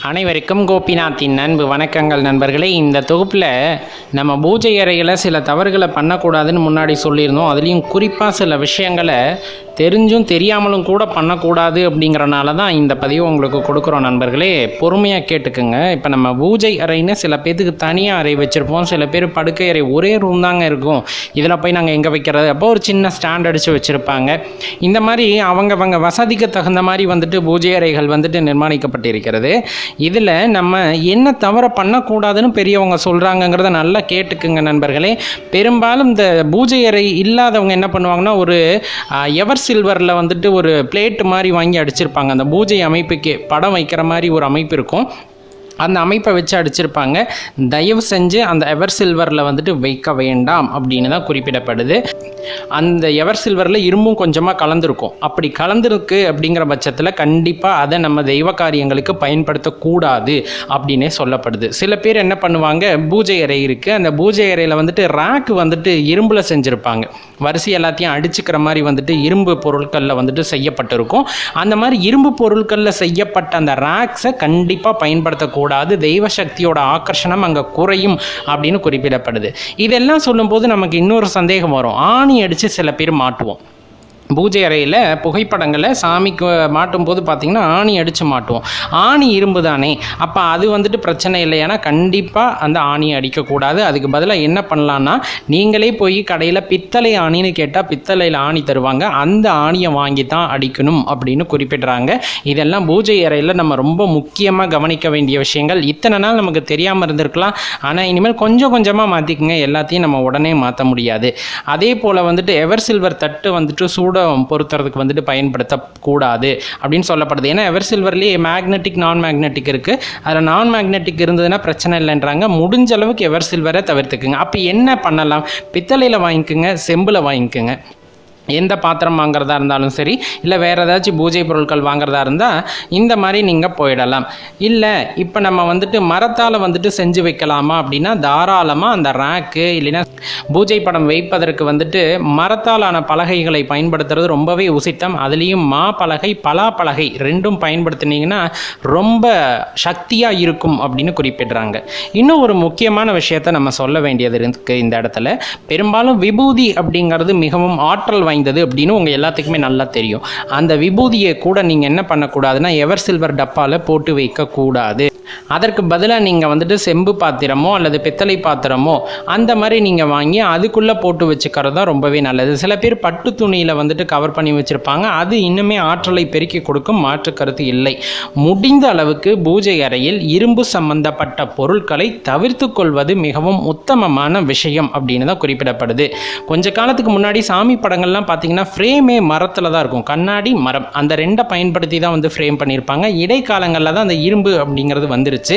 அனைவருக்கும் கோபிநாத்தின் அன்பு வணக்கங்கள் நண்பர்களே இந்த தொகுப்பில் நம்ம பூஜை அறையில் சில தவறுகளை பண்ணக்கூடாதுன்னு முன்னாடி சொல்லியிருந்தோம் அதுலேயும் குறிப்பாக சில விஷயங்களை தெரிஞ்சும் தெரியாமலும் கூட பண்ணக்கூடாது அப்படிங்கிறனால தான் இந்த பதிவு உங்களுக்கு கொடுக்குறோம் நண்பர்களே பொறுமையாக கேட்டுக்குங்க இப்போ நம்ம பூஜை அறைன்னு சில பேர்த்துக்கு தனியாக அறை வச்சுருப்போம் சில பேர் படுக்கை அறை ஒரே ரூம் தாங்க இருக்கும் இதில் போய் நாங்கள் எங்கே வைக்கிறது அப்போ ஒரு சின்ன ஸ்டாண்ட் அடித்து வச்சுருப்பாங்க இந்த மாதிரி அவங்கவங்க வசதிக்கு தகுந்த மாதிரி வந்துட்டு பூஜை அறைகள் வந்துட்டு நிர்மாணிக்கப்பட்டிருக்கிறது இதில் நம்ம என்ன தவற பண்ணக்கூடாதுன்னு பெரியவங்க சொல்கிறாங்கங்கிறத நல்லா கேட்டுக்குங்க நண்பர்களே பெரும்பாலும் இந்த பூஜை அறை இல்லாதவங்க என்ன பண்ணுவாங்கன்னா ஒரு எவர் சில்வரில் வந்துட்டு ஒரு பிளேட் மாதிரி வாங்கி அடிச்சிருப்பாங்க அந்த பூஜை அமைப்புக்கு படம் வைக்கிற மாதிரி ஒரு அமைப்பு இருக்கும் அந்த அமைப்பை வச்சு அடிச்சிருப்பாங்க தயவு செஞ்சு அந்த எவர் சில்வரில் வந்துட்டு வைக்க வேண்டாம் அப்படின்னு தான் குறிப்பிடப்படுது அந்த எவர் சில்வரில் இரும்பும் கொஞ்சமாக கலந்துருக்கும் அப்படி கலந்துருக்கு அப்படிங்கிற பட்சத்தில் கண்டிப்பாக அதை நம்ம தெய்வ காரியங்களுக்கு பயன்படுத்தக்கூடாது அப்படின்னே சொல்லப்படுது சில பேர் என்ன பண்ணுவாங்க பூஜை அறை இருக்குது அந்த பூஜை அறையில் வந்துட்டு ரேக் வந்துட்டு இரும்பில் செஞ்சுருப்பாங்க வரிசை எல்லாத்தையும் அடிச்சுக்கிற மாதிரி வந்துட்டு இரும்பு பொருட்களில் வந்துட்டு செய்யப்பட்டிருக்கும் அந்த மாதிரி இரும்பு பொருட்களில் செய்யப்பட்ட அந்த ரேக்ஸை கண்டிப்பாக பயன்படுத்தக்கூடாது தெய்வ சக்தியோட ஆக்கர்ஷணம் அங்கே குறையும் அப்படின்னு குறிப்பிடப்படுது இதெல்லாம் சொல்லும்போது நமக்கு இன்னொரு சந்தேகம் வரும் ஆணி அடித்து சில பேர் மாட்டுவோம் பூஜை அறையில் புகைப்படங்களை சாமிக்கு மாட்டும் போது பார்த்திங்கன்னா ஆணி அடித்து மாட்டுவோம் ஆணி இரும்பு தானே அப்போ அது வந்துட்டு பிரச்சனை இல்லை ஏன்னா கண்டிப்பாக அந்த ஆணியை அடிக்கக்கூடாது அதுக்கு பதிலாக என்ன பண்ணலான்னா நீங்களே போய் கடையில் பித்தளை ஆணின்னு கேட்டால் பித்தளையில் ஆணி தருவாங்க அந்த ஆணியை வாங்கி தான் அடிக்கணும் அப்படின்னு குறிப்பிடுறாங்க இதெல்லாம் பூஜை அறையில் நம்ம ரொம்ப முக்கியமாக கவனிக்க வேண்டிய விஷயங்கள் இத்தனை நாள் நமக்கு தெரியாமல் இருந்திருக்கலாம் ஆனால் இனிமேல் கொஞ்சம் கொஞ்சமாக மாற்றிக்குங்க எல்லாத்தையும் நம்ம உடனே மாற்ற முடியாது அதே போல் வந்துட்டு எவர் சில்வர் தட்டு வந்துட்டு சூட பொருத்துறதுக்கு வந்துட்டு பயன்படுத்தக்கூடாது அப்படின்னு சொல்லப்படுது ஏன்னா எவர் சில்வர்லேயே மேக்னெட்டிக் நான் மேக்னெட்டிக் இருக்குது அதில் நான் மேக்னெட்டிக் இருந்ததுன்னா பிரச்சனை இல்லைன்றாங்க முடிஞ்ச அளவுக்கு எவர் சில்வரை தவிர்த்துக்குங்க அப்போ என்ன பண்ணலாம் பித்தளையில் வாங்கிக்கோங்க செம்பில் வாங்கிக்கோங்க எந்த பாத்திரம் வாங்குறதா இருந்தாலும் சரி இல்லை வேறு ஏதாச்சும் பூஜை பொருட்கள் வாங்குறதா இருந்தால் இந்த மாதிரி நீங்கள் போயிடலாம் இல்லை இப்போ நம்ம வந்துட்டு மரத்தால் வந்துட்டு செஞ்சு வைக்கலாமா அப்படின்னா தாராளமாக அந்த ரேக்கு இல்லைன்னா பூஜை படம் வைப்பதற்கு வந்துட்டு மரத்தாலான பலகைகளை பயன்படுத்துறது ரொம்பவே உசித்தம் அதுலேயும் மா பலகை பலா பலகை ரெண்டும் பயன்படுத்தினீங்கன்னா ரொம்ப சக்தியாக இருக்கும் அப்படின்னு குறிப்பிடுறாங்க இன்னும் ஒரு முக்கியமான விஷயத்தை நம்ம சொல்ல வேண்டியது இருக்கு இந்த இடத்துல பெரும்பாலும் விபூதி அப்படிங்கிறது மிகவும் ஆற்றல் வாய்ந்தது அப்படின்னு உங்கள் எல்லாத்துக்குமே நல்லா தெரியும் அந்த விபூதியை கூட நீங்கள் என்ன பண்ணக்கூடாதுன்னா எவர் சில்வர் டப்பாவில் போட்டு வைக்கக்கூடாது அதற்கு பதிலாக நீங்கள் வந்துட்டு செம்பு பாத்திரமோ அல்லது பித்தளை பாத்திரமோ அந்த மாதிரி நீங்கள் வாங்கி அதுக்குள்ளே போட்டு வச்சுக்கிறது தான் ரொம்பவே நல்லது சில பேர் பட்டு துணியில் வந்துட்டு கவர் பண்ணி வச்சுருப்பாங்க அது இன்னுமே ஆற்றலை பெருக்கி கொடுக்கும் மாற்று கருத்து இல்லை முடிந்த அளவுக்கு பூஜை அறையில் இரும்பு சம்பந்தப்பட்ட பொருட்களை தவிர்த்து கொள்வது மிகவும் உத்தமமான விஷயம் அப்படின்னு தான் குறிப்பிடப்படுது கொஞ்ச காலத்துக்கு முன்னாடி சாமி படங்கள்லாம் பார்த்தீங்கன்னா ஃப்ரேமே மரத்தில் தான் இருக்கும் கண்ணாடி மரம் அந்த ரெண்டை பயன்படுத்தி தான் வந்து ஃப்ரேம் பண்ணியிருப்பாங்க இடைக்காலங்களில் தான் அந்த இரும்பு அப்படிங்கிறது வந்துருச்சு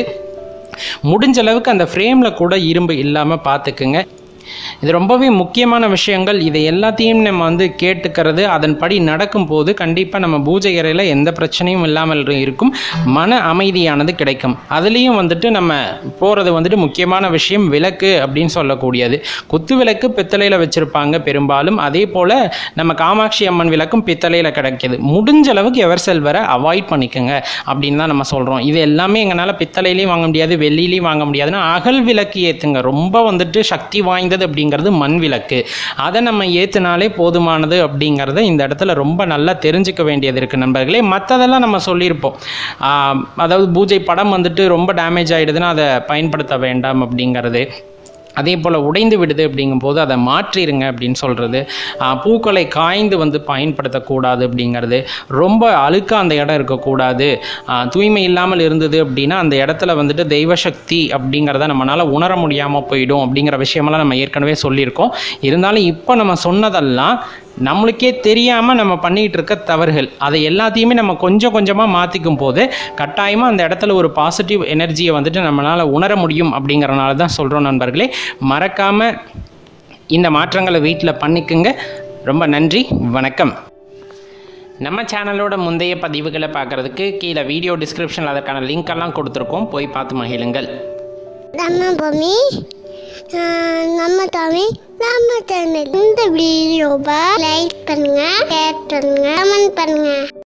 முடிஞ்ச அளவுக்கு அந்த ஃப்ரேமில் கூட இரும்பு இல்லாமல் பார்த்துக்குங்க இது ரொம்பவே முக்கியமான விஷயங்கள் இதை எல்லாத்தையும் நம்ம வந்து கேட்டுக்கிறது அதன்படி நடக்கும்போது கண்டிப்பாக நம்ம பூஜை அறையில் எந்த பிரச்சனையும் இல்லாமல் இருக்கும் மன அமைதியானது கிடைக்கும் அதுலேயும் வந்துட்டு நம்ம போகிறது வந்துட்டு முக்கியமான விஷயம் விளக்கு அப்படின்னு சொல்லக்கூடியது குத்து விளக்கு பித்தளையில் வச்சுருப்பாங்க பெரும்பாலும் அதே போல் நம்ம காமாட்சி அம்மன் விளக்கும் பித்தளையில் கிடைக்கிது முடிஞ்ச அளவுக்கு எவர் செல்வரை அவாய்ட் பண்ணிக்கோங்க அப்படின்னு தான் நம்ம சொல்கிறோம் இது எல்லாமே எங்களால் பித்தளையிலையும் வாங்க முடியாது வெள்ளிலையும் வாங்க முடியாதுன்னா அகல் விளக்கு ஏற்றுங்க ரொம்ப வந்துட்டு சக்தி வாய்ந்தது அப்படிங்கிறது மண் விளக்கு அதை நம்ம ஏற்றுனாலே போதுமானது அப்படிங்கிறத இந்த இடத்துல ரொம்ப நல்லா தெரிஞ்சுக்க வேண்டியது இருக்குது நண்பர்களே மற்றதெல்லாம் நம்ம சொல்லியிருப்போம் அதாவது பூஜை படம் வந்துட்டு ரொம்ப டேமேஜ் ஆகிடுதுன்னா அதை பயன்படுத்த வேண்டாம் அப்படிங்கிறது அதே போல் உடைந்து விடுது அப்படிங்கும்போது அதை மாற்றிடுங்க அப்படின்னு சொல்கிறது பூக்களை காய்ந்து வந்து பயன்படுத்தக்கூடாது அப்படிங்கிறது ரொம்ப அழுக்காக அந்த இடம் இருக்கக்கூடாது தூய்மை இல்லாமல் இருந்தது அப்படின்னா அந்த இடத்துல வந்துட்டு தெய்வ சக்தி அப்படிங்கிறத நம்மளால் உணர முடியாமல் போயிடும் அப்படிங்கிற விஷயமெல்லாம் நம்ம ஏற்கனவே சொல்லியிருக்கோம் இருந்தாலும் இப்போ நம்ம சொன்னதெல்லாம் நம்மளுக்கே தெரியாமல் நம்ம பண்ணிகிட்டு இருக்க தவறுகள் அதை எல்லாத்தையுமே நம்ம கொஞ்சம் கொஞ்சமாக மாற்றிக்கும் போது கட்டாயமாக அந்த இடத்துல ஒரு பாசிட்டிவ் எனர்ஜியை வந்துட்டு நம்மளால் உணர முடியும் அப்படிங்கிறனால தான் சொல்கிறோம் நண்பர்களே மறக்காமல் இந்த மாற்றங்களை வீட்டில் பண்ணிக்குங்க ரொம்ப நன்றி வணக்கம் நம்ம சேனலோட முந்தைய பதிவுகளை பார்க்குறதுக்கு கீழே வீடியோ டிஸ்கிரிப்ஷனில் அதற்கான லிங்க் எல்லாம் கொடுத்துருக்கோம் போய் பார்த்து மகிழுங்கள் நம்ம பொம்மி ஆஹ், நம்ம தமிழ் நம்ம சேனல் இந்த வீடியோவை லைக் பண்ணுங்க ஷேர் பண்ணுங்க கமெண்ட் பண்ணுங்க